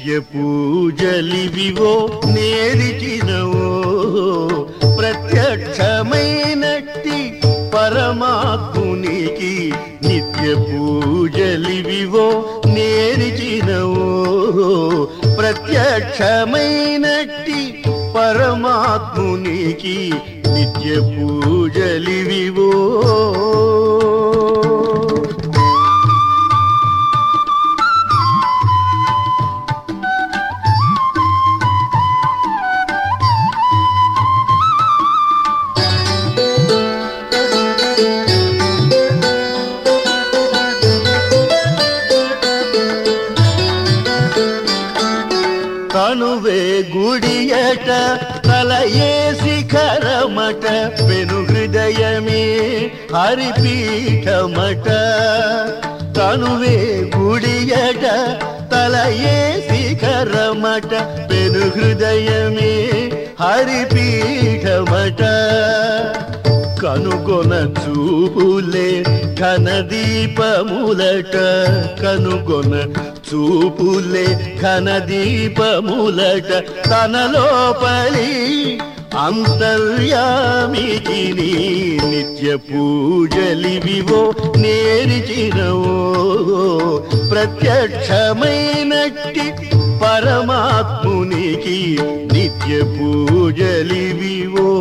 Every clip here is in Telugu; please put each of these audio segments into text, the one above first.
నిత్య పూజలివివో నేరిచినవో ప్రత్యక్షమైనట్టి పరమాత్మునికి నిత్య పూజలివివో నేరిచినవో ప్రత్యక్షమైనట్టి పరమాత్మునికి నిత్య పూజలివివో కనువే గుడియట తలయే శిఖరమట పెను హృదయమే హరిపీఠమట కనువే గుడియట తలయే శిఖరమట పెను హృదయమే హరిపీఠమట కనుగొన చూపులే ఘనదీపములట కనుగొన చూపులే ఘనదీపములట తన లోపలి అంతర్యామికి నీ నిత్య పూజలివివో నేరిచినవో ప్రత్యక్షమైనట్టి పరమాత్మునికి నిత్య పూజలివివో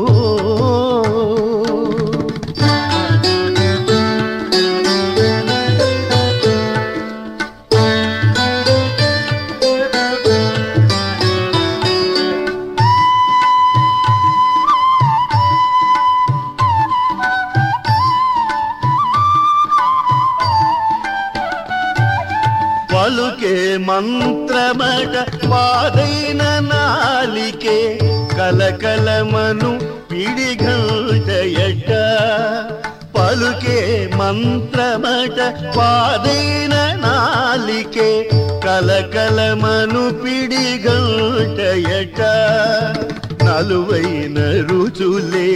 పలుకే మంత్రమట పాదైన నాలికే కలకలమను పిడిగంటయట పలుకే మంత్రమట పాదైన నాలికే కలకలమను పిడిగంటయట నలువైన రుచులే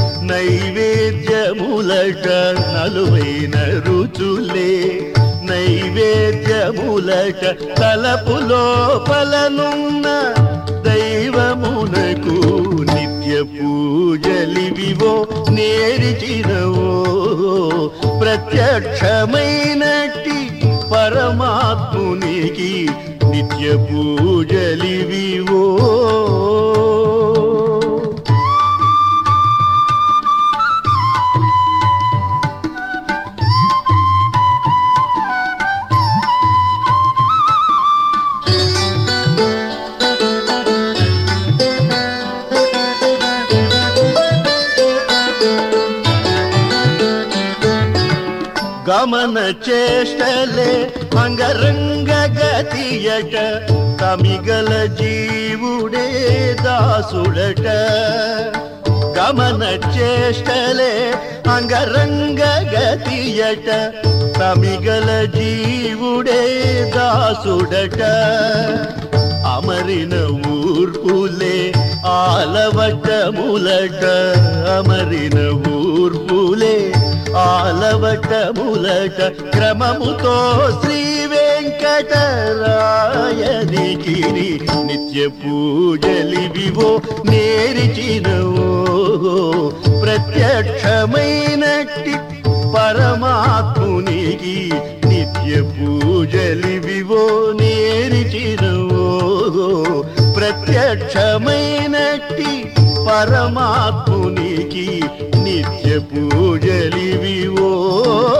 నైవేద్యములట నలువైన రుచులే నైవేద్యములట తలపులో పలనున్న దైవమునకు నిత్య పూజలివివో నేరిచినవో ప్రత్యక్షమైనట్టి పరమాత్మునికి నిత్య పూజలివివో గమన చేష్టలే అంగరంగ గతియట తమిగల జీవుడే దాసుడట గమన చేష్టలే అంగరంగ గతియట తమిగల జీవుడే దాసుడట అమరిన ఊర్పులే ఆలవటములట అమరిన ఊర్పులే ఆలవటములట క్రమముతో శ్రీ వెంకటరాయనికి నిత్య పూజలివివో నేరిచినవో ప్రత్యక్షమైనట్టి పరమాత్మునికి నిత్య పూజలివివో నేరిచినవో ప్రత్యక్షమైనట్టి పరమాత్మునికి నిత్య పూజలివివో